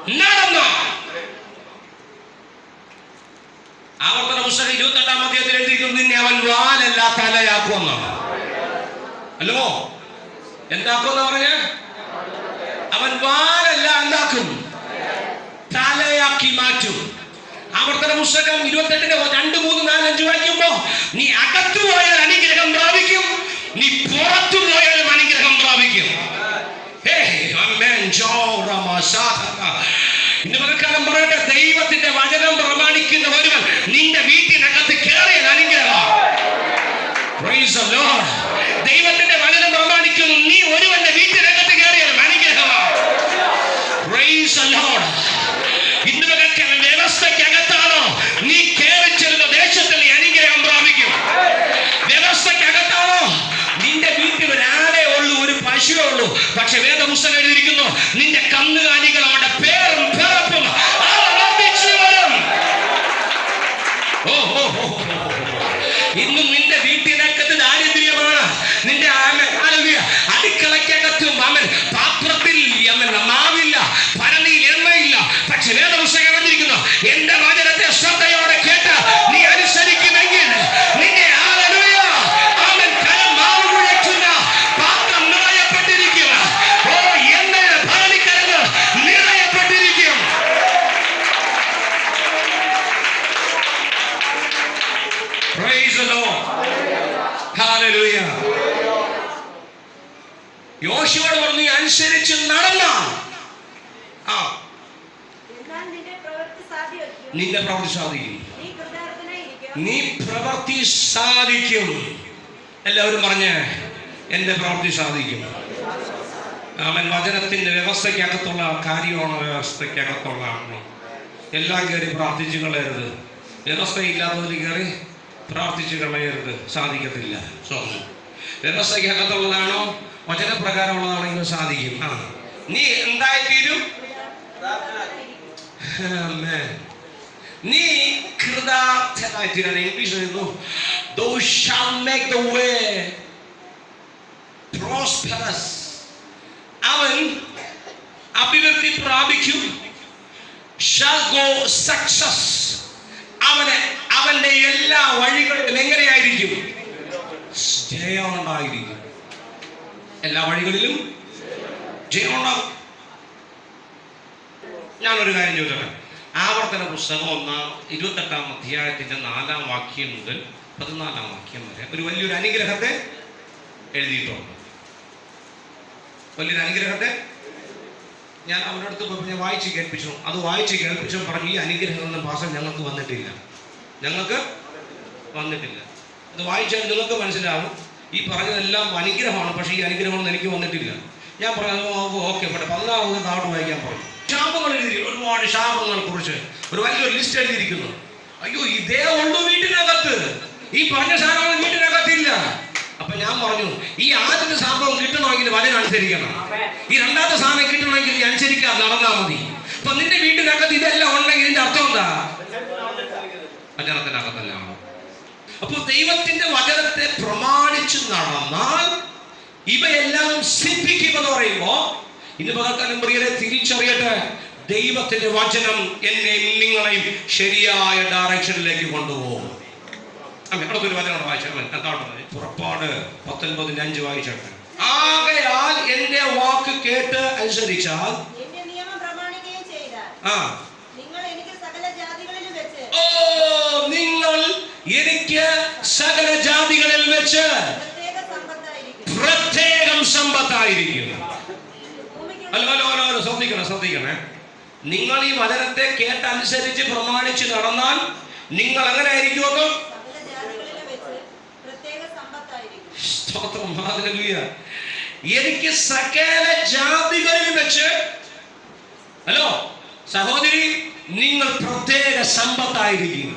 നടന്നാൽ ആവർത്തന പുസ്തകം ഇരുപത്തെട്ടാം അധ്യായത്തിൽ എഴുതിയിരിക്കുന്നു നിന്നെ അവൻ വാലല്ല തലയാക്കുമെന്നാണ് അല്ലോ എന്താക്കുമെന്ന് പറഞ്ഞ അവൻ വാലല്ല എന്താക്കും തലയാക്കി മാറ്റും ആവർത്തന പുസ്തകം ഇരുപത്തെട്ടിന്റെ രണ്ട് മൂന്ന് നാല് അഞ്ച് വായിക്കുമ്പോ നീ അകത്തു പോയാൽ അനുഗ്രഹം പ്രാപിക്കും നീ പുറത്തു പോയാലും അനുഗ്രഹം പ്രാപിക്കും Hey, amen. ജോറമ സാധക. ഇന്ന് പകൽക്കാലം പറയട്ടെ ദൈവത്തിന്റെ വചനം പ്രമാണിക്കുന്ന ഒരുവൻ നിന്റെ വീട്ടിനകത്ത് കയറിയാൽ അനുഗ്രഹം Praise the Lord. ദൈവത്തിന്റെ വചനം പ്രമാണിക്കുന്നു നീ ഒരുവന്റെ വീട്ടിനകത്ത് കയറിയാലും അനുഗ്രഹമാണ് Praise the Lord. ഇന്ന് പകൽക്കാലം വ്യവസ്ഥയ്ക്കകത്താണോ നീ കയറി ചെല്ലുന്ന ദേശത്തിൽ നീ അനുഗ്രഹം പ്രാപിക്കും വ്യവസ്ഥയ്ക്കകത്താണോ നിന്റെ വീട്ടിൽ ഒരാളെ ഉള്ളൂ ഒരു പശുവേ ഉള്ളൂ പക്ഷെ വേദപുസ്തകം എഴുതിയിരിക്കുന്നു നിന്റെ കന്നുകാലികൾ അവരുടെ പേരും പിറപ്പും അവ വർദ്ധിച്ചു വരും ഓ, ഓ, ഓ, ഓ, ഓ, ഓ. ഇന്നും നിന്റെ വീട്ടിനകത്ത് ദാരിദ്ര്യമാണ് നിന്റെ ആമൻ, ഹല്ലേലൂയ. അടുക്കളക്കകത്തും അവൻ പാത്രത്തിൽ അവൻ മാവില്ല ഭരണിയിൽ എണ്ണയില്ല പക്ഷെ വേദപുസ്തകം എഴുതിയിരിക്കുന്നു എന്റെ വചനത്തെ ശ്രദ്ധയോടെ കേട്ട് നീ അനുസരിക്കുമെങ്കിൽ നിന്നെ ഹല്ലേലൂയ, അവൻ കരം മാവ് കുഴയ്ക്കുന്ന പാത്രം നിറയപ്പെട്ടിരിക്കും ഓ എണ്ണയുടെ ഭരണിക്കരങ്ങൾ നിറയപ്പെട്ടിരിക്കും Praise the Lord. Hallelujah. യോശുവോട് പറഞ്ഞു "നീ അനുസരിച്ച് നടന്നാൽ ആ എന്നാൽ നിന്റെ പ്രവൃത്തി സാധ്യമാക്കും നിന്റെ പ്രവൃത്തി സാധിക്കും നീ കൃതാർത്ഥനായിരിക്കും നീ പ്രവൃത്തി സാധിക്കും എല്ലാവരും പറഞ്ഞ് എന്റെ പ്രവൃത്തി സാധിക്കും അവൻ വചനത്തിന്റെ വ്യവസ്ഥയ്ക്കകത്തുള്ള കാര്യമാണ് വ്യവസ്ഥയ്ക്കകത്തുള്ളതാണ് എല്ലാം കയറി പ്രാർത്ഥിച്ചു കളയരുത് വ്യവസ്ഥയില്ലാത്തതിൽ കയറി പ്രാർത്ഥിച്ചു കളയരുത് സാധിക്കത്തില്ല സ്വന്തം വ്യവസ്ഥയ്ക്കകത്തുള്ളതാണോ വചനപ്രകാരമുള്ളതാണെങ്കിൽ സാധിക്കും ആ നീ എന്തായിത്തീരും Amen. നീ കൃതാർത്ഥനായി തീരണം ഇംഗ്ലീഷ് എഴുതുന്നു thou shall make the way prosperous അവൻ അഭിവൃദ്ധി പ്രാപിക്കും shall go success അവന് അവന്റെ എല്ലാ വഴികളിലും എങ്ങനെയായിരിക്കും ജയമുണ്ടായിരിക്കും എല്ലാ വഴികളിലും ജയമുണ്ടാകും ഞാനൊരു കാര്യം ചോദിച്ചോട്ടെ ആവർത്തന പുസ്തകം ഒന്നാം ഇരുപത്തെട്ടാം അധ്യായത്തിന്റെ നാലാം വാക്യം മുതൽ പതിനാലാം വാക്യം വരെ ഒരു വലിയൊരു അനുഗ്രഹത്തെ എഴുതിയിട്ടുണ്ട് വലിയൊരു അനുഗ്രഹത്തെ ഞാൻ അവരുടെ അടുത്ത് പോയപ്പോൾ ഞാൻ വായിച്ച് കേൾപ്പിച്ചു അത് വായിച്ച് കേൾപ്പിച്ചു പറഞ്ഞു ഈ അനുഗ്രഹങ്ങളൊന്നും ഭാഷം ഞങ്ങൾക്ക് വന്നിട്ടില്ല ഞങ്ങൾക്ക് വന്നിട്ടില്ല അത് വായിച്ചാൽ നിങ്ങൾക്ക് മനസ്സിലാവും ഈ പറഞ്ഞതെല്ലാം അനുഗ്രഹമാണ് പക്ഷേ ഈ അനുഗ്രഹമൊന്നും എനിക്ക് വന്നിട്ടില്ല ഞാൻ പറഞ്ഞു ഓക്കെ പക്ഷേ പതിനാറ് താഴോട്ട് വായിക്കാൻ പറഞ്ഞു ശാപങ്ങൾ എഴുതി ഒരുപാട് ശാപങ്ങളെ കുറിച്ച് ഒരു വലിയൊരു ലിസ്റ്റ് എഴുതിയിരിക്കുന്നു അയ്യോ ഇതേ ഉള്ളൂ വീട്ടിനകത്ത് ഈ പറഞ്ഞ സാധനങ്ങൾ വീട്ടിനകത്തില്ല അപ്പൊ ഞാൻ പറഞ്ഞു ഈ ആദ്യത്തെ ശാപം കിട്ടണമെങ്കിൽ വചനം അനുസരിക്കണം ഈ രണ്ടാമത്തെ സാധനം കിട്ടണമെങ്കിൽ നീ അനുസരിക്കാതെ നടന്നാൽ മതി അപ്പൊ നിന്റെ വീട്ടിനകത്ത് ഇതെല്ലാം ഉണ്ടെങ്കിൽ ഇതിന്റെ അർത്ഥം എന്താ വചനത്തിനകത്തെല്ലാം അപ്പോൾ ദൈവത്തിന്റെ വചനത്തെ പ്രമാണിച്ച് നടന്നാൽ ഇവയെല്ലാം സിദ്ധിക്കുമെന്ന് പറയുമ്പോ ഇന്ന് പകർക്കാനും പ്രിയരെ തിരിച്ചറിയട്ടെ ദൈവത്തിന്റെ വചനം എന്നെയും നിങ്ങളെയും ശരിയായ ഡയറക്ഷനിലേക്ക് കൊണ്ടുപോകും അമ്മ അടുത്തൊരു വചനം വായിച്ചു പുറപ്പാട് പത്തൊൻപതിന്റെ അഞ്ച് വായിച്ചോട്ടെ ആകയാൽ എന്റെ വാക്ക് കേട്ട് അനുസരിച്ചാൽ എന്റെ നിയമം പ്രമാണിക്കുകയും ചെയ്താൽ ആ നിങ്ങൾ എനിക്ക് സകല ജാതികളിലും വെച്ച് ഓ നിങ്ങൾ എനിക്ക് സകല ജാതികളിൽ വെച്ച് പ്രത്യേക സമ്പത്തായിരിക്കും പ്രത്യേകം സമ്പത്തായിരിക്കും ഭൂമിക്ക് ഹലോ ഹലോ ഹലോ ഹലോ ശ്രദ്ധിക്കണം ശ്രദ്ധിക്കണേ നിങ്ങൾ ഈ വചനത്തെ കേട്ടനുസരിച്ച് പ്രമാണിച്ച് നടന്നാൽ നിങ്ങൾ എങ്ങനെ ആയിരിക്കുമെന്ന് സകല ജാതികളിലും വെച്ച് പ്രത്യേക സമ്പത്തായിരിക്കും സ്തോത്രം ഹല്ലേലൂയ എനിക്ക് സകല ജാതികളിൽ വെച്ച് ഹലോ സഹോദരി നിങ്ങൾ പ്രത്യേക സമ്പത്തായിരിക്കും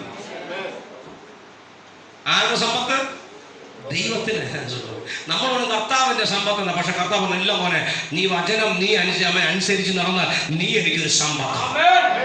ആരുടെ സമ്പത്ത് ദൈവത്തിന് നമ്മളോട് കർത്താവിന്റെ സമ്പത്തെന്ന പക്ഷെ കർത്താവ് നല്ല മോനെ നീ വചനം നീ അനുസ- അവൻ അനുസരിച്ച് നടന്നാൽ നീ എനിക്കൊരു സമ്പത്ത്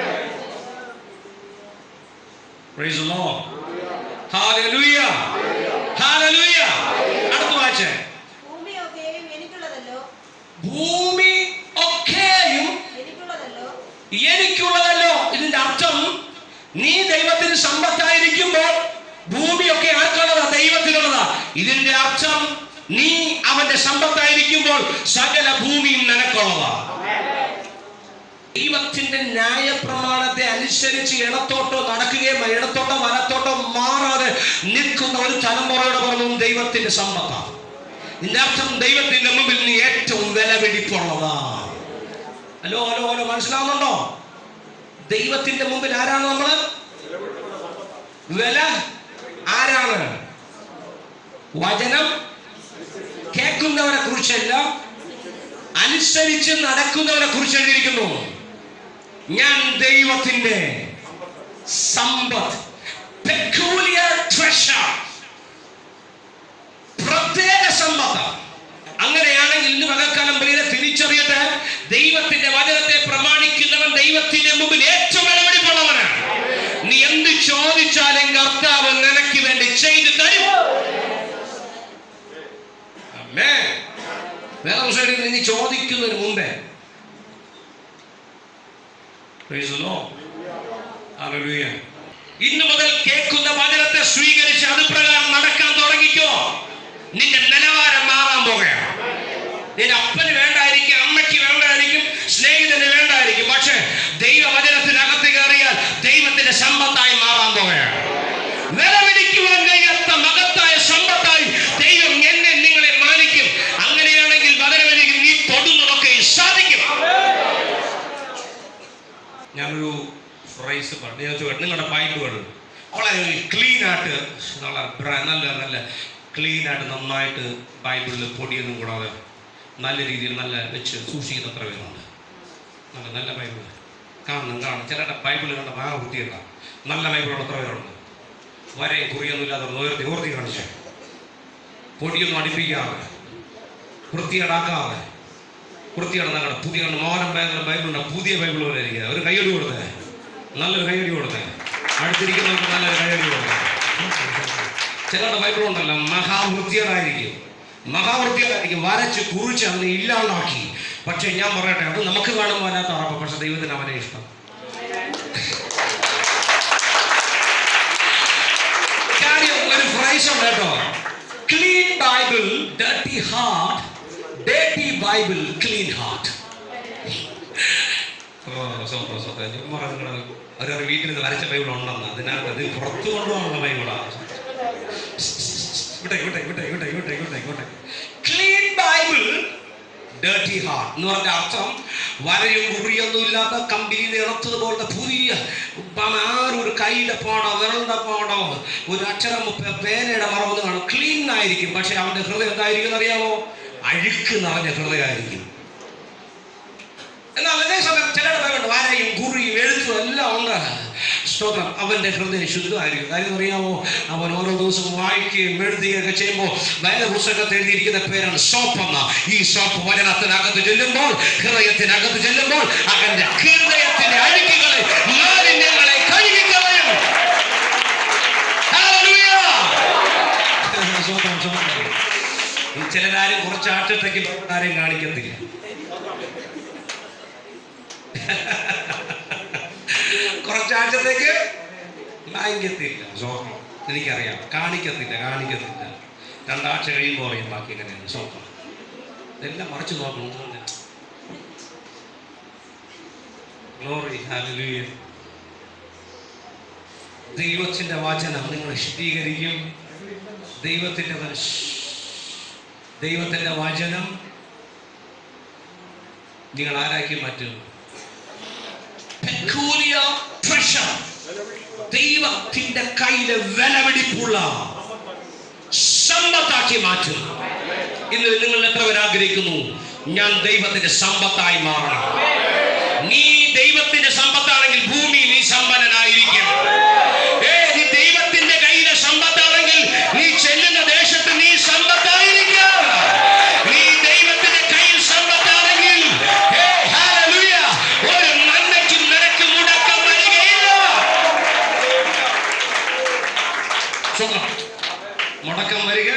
Praise the Lord. Hallelujah. Hallelujah. അടുത്ത വായിച്ചേ ഭൂമിയൊക്കെയും എനിക്കുള്ളതല്ലോ ഭൂമി ഒക്കെയും എനിക്കുള്ളതല്ലോ എനിക്കുള്ളതല്ലോ ഇതിന്റെ അർത്ഥം നീ ദൈവത്തിന് സമ്പത്തായിരിക്കുമ്പോൾ ഭൂമിയൊക്കെ ആർക്കുള്ളതാ ദൈവത്തിനുള്ളതാ ഇതിന്റെ അർത്ഥം നീ അവന്റെ സമ്പത്തായിരിക്കുമ്പോൾ സകല ഭൂമിയും നിനക്കുള്ളതാ ദൈവത്തിന്റെ ന്യായപ്രമാണത്തെ അനുസരിച്ച് ഇടത്തോട്ടോ നടക്കുകയും ഇടത്തോട്ടോ വലത്തോട്ടോ മാറാതെ നിൽക്കുന്ന ഒരു തലമുറയുടെ പുറവും ദൈവത്തിന്റെ സമ്പത്താണ് ഇതിന്റെ അർത്ഥം ദൈവത്തിന്റെ മുമ്പിൽ നീ ഏറ്റവും വിലപിടിപ്പുള്ളതാ ഹലോ ഹലോ ഹലോ മനസ്സിലാവുന്നുണ്ടോ ദൈവത്തിന്റെ മുമ്പിൽ ആരാണ് നമ്മള് വില ആരാണ് വചനം കേൾക്കുന്നവരെ കുറിച്ചല്ല അനുസരിച്ച് നടക്കുന്നവരെ കുറിച്ച് എഴുതിയിരിക്കുന്നു ഞാൻ ദൈവത്തിന്റെ സമ്പത്ത് peculiar treasure പ്രത്യേക സമ്പത്ത് അങ്ങനെയാണെങ്കിൽ ഇന്ന് പകൽക്കാലം പ്രിയരെ തിരിച്ചറിയട്ടെ ദൈവത്തിന്റെ വചനത്തെ പ്രമാണിക്കുന്നവൻ ദൈവത്തിന്റെ മുമ്പിൽ ഏറ്റവും വിലപിടിപ്പുള്ളവനാണ് നീ എന്ത് ചോദിച്ചാലും കർത്താവ് നിനക്ക് വേണ്ടി ചെയ്തു തരും Amen. വേറെ ദിവസം നീ ചോദിക്കുന്നതിന് മുമ്പേ Praise the Lord. Hallelujah. ഇന്നു മുതൽ കേൾക്കുന്ന വചനത്തെ സ്വീകരിച്ച് അത് പ്രകാരം നടക്കാൻ തുടങ്ങിക്കോ നിന്റെ നിലവാരം മാറാൻ പോകുകയാണ് നിന്റെ അപ്പന് വേണ്ടായിരിക്കും അമ്മയ്ക്ക് വേണ്ടായിരിക്കും സ്നേഹിതന് വേണ്ടായിരിക്കും പക്ഷെ ദൈവവചനത്തിനകത്ത് കയറിയാൽ ദൈവത്തിന്റെ സമ്പത്തായി മാറാൻ പോകുകയാണ് വിലപിടിക്കുവാൻ കഴിയാത്ത മകത്തായ സമ്പത്തായി ദൈവം എന്നെ നിങ്ങളെ മാനിക്കും അങ്ങനെയാണെങ്കിൽ വചനമെനിക്ക് നീ തൊടുന്നതൊക്കെ സാധിക്കും ഞാനൊരു ഫ്രൈസ് പറഞ്ഞു ഞാൻ ചോദിച്ചു നിങ്ങളുടെ ബൈബിളുകൾ വളരെ ക്ലീൻ ആയിട്ട് നല്ല ബ്ര- നല്ല നല്ല ക്ലീൻ ആയിട്ട് നന്നായിട്ട് ബൈബിളിൽ പൊടിയൊന്നും കൂടാതെ നല്ല രീതിയിൽ നല്ല വെച്ച് സൂക്ഷിക്കുന്ന എത്ര പേരുണ്ട് നല്ല നല്ല ബൈബിൾ കാണണം കാണണം ചിലരുടെ ബൈബിൾ കണ്ട ആ വൃത്തിയല്ല നല്ല ബൈബിളുള്ള എത്ര പേരുണ്ട് വരെയും കുറിയൊന്നും ഇല്ലാതെ ഉയർത്തി ഉയർത്തി കാണിച്ചേ പൊടിയൊന്നും അടുപ്പിക്കാതെ വൃത്തിയേടാക്കാതെ വൃത്തിയാണ് ഞങ്ങളുടെ പുതിയ മോഹനം ഭയങ്കര ബൈബിളുണ്ട് പുതിയ ബൈബിൾ പോലെ ഇരിക്കുന്നത് ഒരു കൈയടി കൊടുത്തേ നല്ലൊരു കൈയടി കൊടുത്തേ അടുത്തിരിക്കുന്നവർക്ക് നല്ലൊരു കൈയടി കൊടുത്തേ ചിലരുടെ ബൈബിൾ ഉണ്ടല്ലോ മഹാവൃത്തിയടായിരിക്കും മഹാവൃത്തിയടായിരിക്കും വരച്ച് കുറിച്ച് അവനെ ഇല്ലാണ്ടാക്കി പക്ഷെ ഞാൻ പറയട്ടെ അത് നമുക്ക് കാണുമ്പോൾ അതിനകത്ത് ഉറപ്പ് പക്ഷെ ദൈവത്തിന് അവനെ ഇഷ്ടം കാര്യം ഒരു ഫ്രൈസ് ഉണ്ട് കേട്ടോ ക്ലീൻ ബൈബിൾ ഡർട്ടി ഹാർട്ട് ഡേട്ടി ബൈബിൾ ക്ലീൻ ഹാർട്ട് അവരവർ വീട്ടിൽ നിന്ന് വരച്ച ബൈബിൾ ഉണ്ടെന്ന് അതിനകത്ത് അത് പുറത്തു കൊണ്ടുപോകുന്ന ബൈബിളാണ് ഇവിടെ ഇവിടെ ഇവിടെ ഇവിടെ ഇവിടെ ഇവിടെ ഇവിടെ ക്ലീൻ ബൈബിൾ ഡേർട്ടി ഹാർട്ട് എന്ന് പറഞ്ഞ അർത്ഥം വരയും കുറിയൊന്നും ഇല്ലാത്ത കമ്പിയിൽ ഇറത്തത് പോലത്തെ പുതിയ പ- ആരും ഒരു കൈയുടെ പാടോ വിരലിന്റെ പാടോ ഒരു അക്ഷരം പേ- പേനയുടെ മറവെന്ന് കാണും ക്ലീൻ ആയിരിക്കും പക്ഷെ അവന്റെ ഹൃദയം എന്തായിരിക്കും അറിയാമോ അഴുക്ക് നിറഞ്ഞ ഹൃദയമായിരിക്കും എന്നാൽ അതേ സമയം ചിലരുടെ പേരുണ്ട് വരയും കുറിയും എഴുത്തും എല്ലാം ഉണ്ട് സ്തോത്രം അവന്റെ ഹൃദയം ശുദ്ധമായിരിക്കും കാര്യം അറിയാമോ അവൻ ഓരോ ദിവസവും വായിക്കുകയും എഴുതുകയും ഒക്കെ ചെയ്യുമ്പോൾ വേല പുസ്തകത്തിൽ എഴുതിയിരിക്കുന്ന പേരാണ് സോപ്പ് എന്ന ഈ സോപ്പ് വചനത്തിനകത്ത് ചെല്ലുമ്പോൾ ഹൃദയത്തിനകത്ത് ചെല്ലുമ്പോൾ അവന്റെ ഹൃദയത്തിന്റെ അഴുക്കുകളെ മാലിന്യങ്ങളെ കഴുകിക്കളയും Hallelujah. സ്തോത്രം, സ്തോത്രം. ഈ ചിലരാരും കുറച്ച് ആഴ്ചത്തേക്ക് ആരെയും കാണിക്കത്തില്ല കുറച്ചാഴ്ചത്തേക്ക് കാണിക്കത്തില്ല സ്വപ്നം എനിക്കറിയാം കാണിക്കത്തില്ല കാണിക്കത്തില്ല രണ്ടാഴ്ച കഴിയുമ്പോൾ അറിയാം ബാക്കി എങ്ങനെയാണ് സ്വപ്നം ഇതെല്ലാം മറിച്ച് നോക്കണം ഗ്ലോറി ഹല്ലേലൂയ ദൈവത്തിന്റെ വചനം നിങ്ങൾ വിശദീകരിക്കും ദൈവത്തിന്റെ വച- ദൈവത്തിന്റെ വചനം നിങ്ങൾ ആരാക്കി മാറ്റും peculiar treasure. ദൈവത്തിന്റെ കയ്യിലെ വിലപിടിപ്പുള്ള സമ്പത്താക്കി മാറ്റും ഇന്ന് നിങ്ങൾ എത്ര പേർ ആഗ്രഹിക്കുന്നു ഞാൻ ദൈവത്തിന്റെ സമ്പത്തായി മാറണം നീ ദൈവത്തിന്റെ സമ്പത്താണെങ്കിൽ ഭൂമിയിൽ നീ സമ്പന്നനായിരിക്കും ഏ നീ ദൈവത്തിന്റെ കയ്യിലെ സമ്പത്താണെങ്കിൽ നീ ചെല്ലുന്ന ദേശത്ത് നീ സമ്പത്തായിരിക്കും നീ ദൈവത്തിന്റെ കയ്യിൽ സമ്പത്താണെങ്കിൽ ഏ, ഹല്ലേലൂയ, ഒരു നന്മയ്ക്കും നിനക്ക് മുടക്കം വരികയില്ല സ്വന്തം മുടക്കം വരിക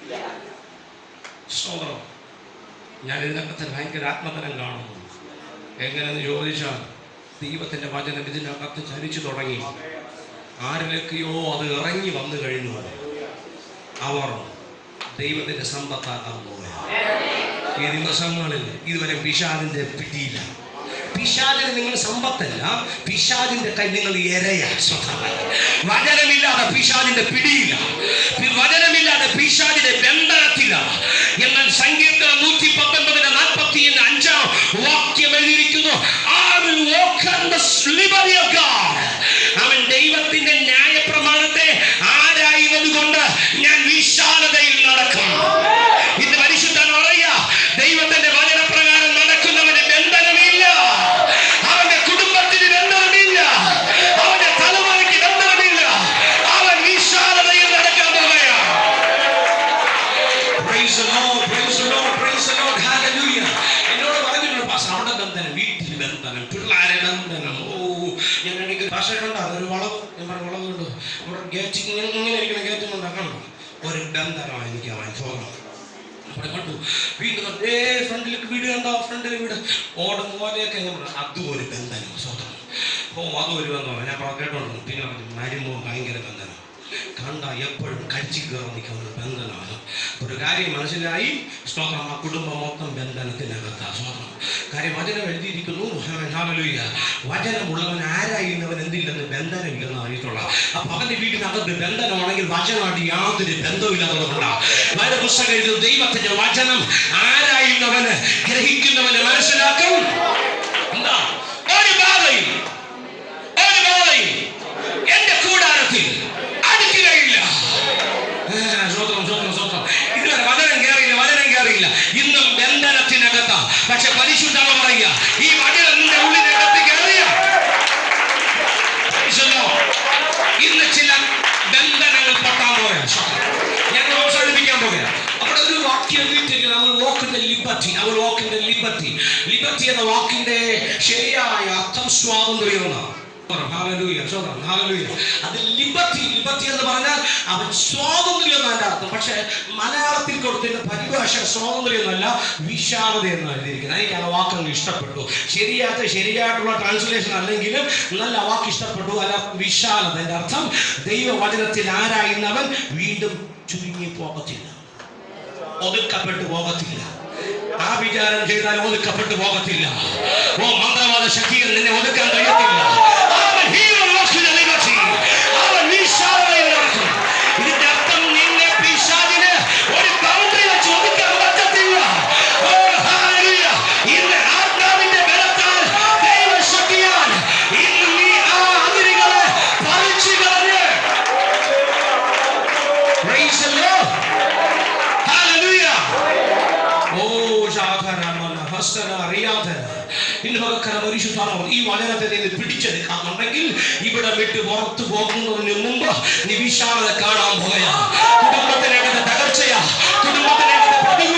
സ്വന്തം ഞാൻ ഇതിനകത്ത് ഭയങ്കര ആത്മതലം കാണുന്നു എങ്ങനെയെന്ന് ചോദിച്ചാൽ ദൈവത്തിന്റെ വചനം ഇതിനകത്ത് ചലിച്ചു തുടങ്ങി ആരിലൊക്കെയോ അത് ഇറങ്ങി വന്നു കഴിഞ്ഞു അവർ ദൈവത്തിന്റെ സമ്പത്താക്കാൻ പോകുകയാണ് ഈ ദിവസങ്ങളിൽ ഇതുവരെ പിശാദിന്റെ പിടിയില്ല പിശാദിന് നിങ്ങൾ സമ്പത്തല്ല പിശാദിന്റെ കൈ നിങ്ങൾ ഇരയ സ്വന്തമായി വചനമില്ലാതെ പിശാദിന്റെ പിടിയില്ല പി- വചനമില്ലാതെ പിശാദിന്റെ ബന്ധനത്തില്ല എന്നാൽ സങ്കീർത്തനം നൂറ്റി പത്തൊൻപതിന്റെ നാൽപ്പത്തി അഞ്ചാം വാക്യം എഴുതിയിരിക്കുന്നു I will walk on the liberty of God. അവൻ ദൈവത്തിന്റെ ന്യായപ്രമാണത്തെ ആരായുന്നത് കൊണ്ട് ഞാൻ വിശാലതയിൽ നടക്കും ഇന്ന് പരിശുദ്ധൻ പറയാ ദൈവത്തിന്റെ വചനപ്രകാരം നടക്കുന്നവന് ബന്ധനമില്ല അവന്റെ കുടുംബത്തിന് ബന്ധനമില്ല അവന്റെ തലമുറയ്ക്ക് ബന്ധനമില്ല അവൻ വിശാലതയിൽ നടക്കാൻ പോവുകയാണ് Praise the Lord, praise the Lord, praise the Lord, hallelujah. എന്നോട് പറഞ്ഞിട്ടുണ്ട് പാസ്റ്റർ അവിടെ ബന്ധനം വീട്ടിൽ ബന്ധനം പിള്ളേരെ ബന്ധനം ഓ ഞാൻ എനിക്ക് ഭാഷ കണ്ട ഒരു വളവ് ഞാൻ പറഞ്ഞ വളവ് കണ്ടു ഇവിടെ ഗേറ്റ് ഇങ്ങനെ ഇങ്ങനെ ഇരിക്കുന്ന ഗേറ്റ് കൊണ്ടാക്കണം ഒരു ബന്ധനമാണ് എനിക്ക് അവൻ തോന്നുന്നത് അവിടെ കണ്ടു വീട് കണ്ടു. ഏ ഫ്രണ്ടിലേക്ക് വീട് കണ്ടോ ഫ്രണ്ടിൽ വീട് ഓടും പോലെയൊക്കെ ഞാൻ പറഞ്ഞു അതും ഒരു ബന്ധനം സ്വന്തം ഓ അതും ഒരു ബന്ധമാണ് ഞാൻ പറഞ്ഞു കേട്ടോണ്ട് പിന്നെ പറഞ്ഞു മരുമോ ഭയങ്കര ബന്ധനം കണ്ട എപ്പോഴും കഴിച്ചു കയറി നിൽക്കുന്ന ഒരു ബന്ധനമാണ് ഒരു കാര്യം മനസ്സിലായി സ്തോത്രം ആ കുടുംബം മൊത്തം ബന്ധനത്തിനകത്താ സ്തോത്രം കാര്യം വചനം എഴുതിയിരിക്കുന്നു ഹല്ലേലൂയ. വചനമുള്ളവൻ ആരായിരുന്നവൻ എന്തില്ലെന്ന് ബന്ധനമില്ലെന്ന് അറിയിട്ടുള്ള അപ്പൊ അവന്റെ വീടിനകത്ത് ബന്ധനമാണെങ്കിൽ വചനമായിട്ട് യാതൊരു ബന്ധവുമില്ലാത്തതുകൊണ്ടാണ് വേദപുസ്തകം എഴുതുന്ന ദൈവത്തിന്റെ വചനം ആരായുന്നവന് ഗ്രഹിക്കുന്നവന് മനസ്സിലാക്കും എന്താ ഒരു ബാധയും ഒരു ബാധയും എന്റെ കൂടാരത്തിൽ അടുക്കുകയില്ല ആ, സ്വത്രം സ്വത്രം സ്വത്രം ഇതുവരെ വചനം കയറിയില്ല വചനം കയറിയില്ല ഇന്നും ബന്ധനത്തിനകത്താ പക്ഷെ പരിശുദ്ധമ പറയുക ഈ വചനം നിന്റെ ഉള്ളിനകത്ത് കയറിയ ഇന്ന് ചില ബന്ധനങ്ങൾ പൊട്ടാൻ പോയാ ഞങ്ങൾ അവസാനിപ്പിക്കാൻ പോവുക അവിടെ ഒരു വാക്യം എഴുതിയിട്ടിരിക്കുന്നു അവൾ വാക്കിന്റെ ലിബർട്ടി അവൾ വാക്കിന്റെ ലിബർട്ടി ലിബർട്ടി എന്ന വാക്കിന്റെ ശരിയായ അർത്ഥം സ്വാതന്ത്ര്യം എന്നാണ് Hallelujah, സ്വതന്ത്രം, hallelujah. അത് ലിബർട്ടി ലിബർട്ടി എന്ന് പറഞ്ഞാൽ അവൻ സ്വാതന്ത്ര്യം എന്നതിന്റെ അർത്ഥം പക്ഷെ മലയാളത്തിൽ കൊടുത്തിരുന്ന പരിഭാഷ സ്വാതന്ത്ര്യം എന്നല്ല വിശാലത എന്നാണ് എഴുതിയിരിക്കുന്നത് എനിക്ക് ആ വാക്ക് അങ്ങ് ഇഷ്ടപ്പെട്ടു ശരിയാത്ത ശരിയായിട്ടുള്ള ട്രാൻസ്ലേഷൻ അല്ലെങ്കിലും നല്ല വാക്ക് ഇഷ്ടപ്പെട്ടു അല്ല വിശാലത എൻ്റെ അർത്ഥം ദൈവവചനത്തിൽ ആരായുന്നവൻ വീണ്ടും ചുരുങ്ങി പോകത്തില്ല ഒതുക്കപ്പെട്ടു പോകത്തില്ല ആ വിചാരം ചെയ്താൽ ഒതുക്കപ്പെട്ടു പോകത്തില്ല ഓ മന്ത്രവാദ ശക്തികൾ നിന്നെ ഒതുക്കാൻ കഴിയത്തില്ല അവൻ hero walks in the liberty. അവൻ വിശാലതയിൽ നടക്കും. ഇതിന്റെ അർത്ഥം നിന്നെ പിശാചിന് ഒരു ബൗണ്ടറി വെച്ച് ഒതുക്കാൻ പറ്റത്തില്ല ഓ, hallelujah. ഇന്ന് ആത്മാവിന്റെ ബലത്താൽ ദൈവശക്തിയാൽ ഇന്ന് നീ ആ അതിരുകളെ പറിച്ചു കളഞ്ഞ് Praise the Lord. Hallelujah. ഓ ശാഖരമന ഹസ്തന അറിയാതെ ഇന്ന് പകക്കര പരിശുദ്ധാത്മാവ് ഈ വചനത്തെ നീ പിടിച്ചെടുക്കാന്നുണ്ടെങ്കിൽ ഇവിടെ വിട്ട് പുറത്തു പോകുന്നതിന് മുമ്പ് നീ വിശാലത കാണാൻ പോകയാ കുടുംബത്തിനകത്ത് തകർച്ചയാ കുടുംബത്തിനകത്ത് പ്രതികൂല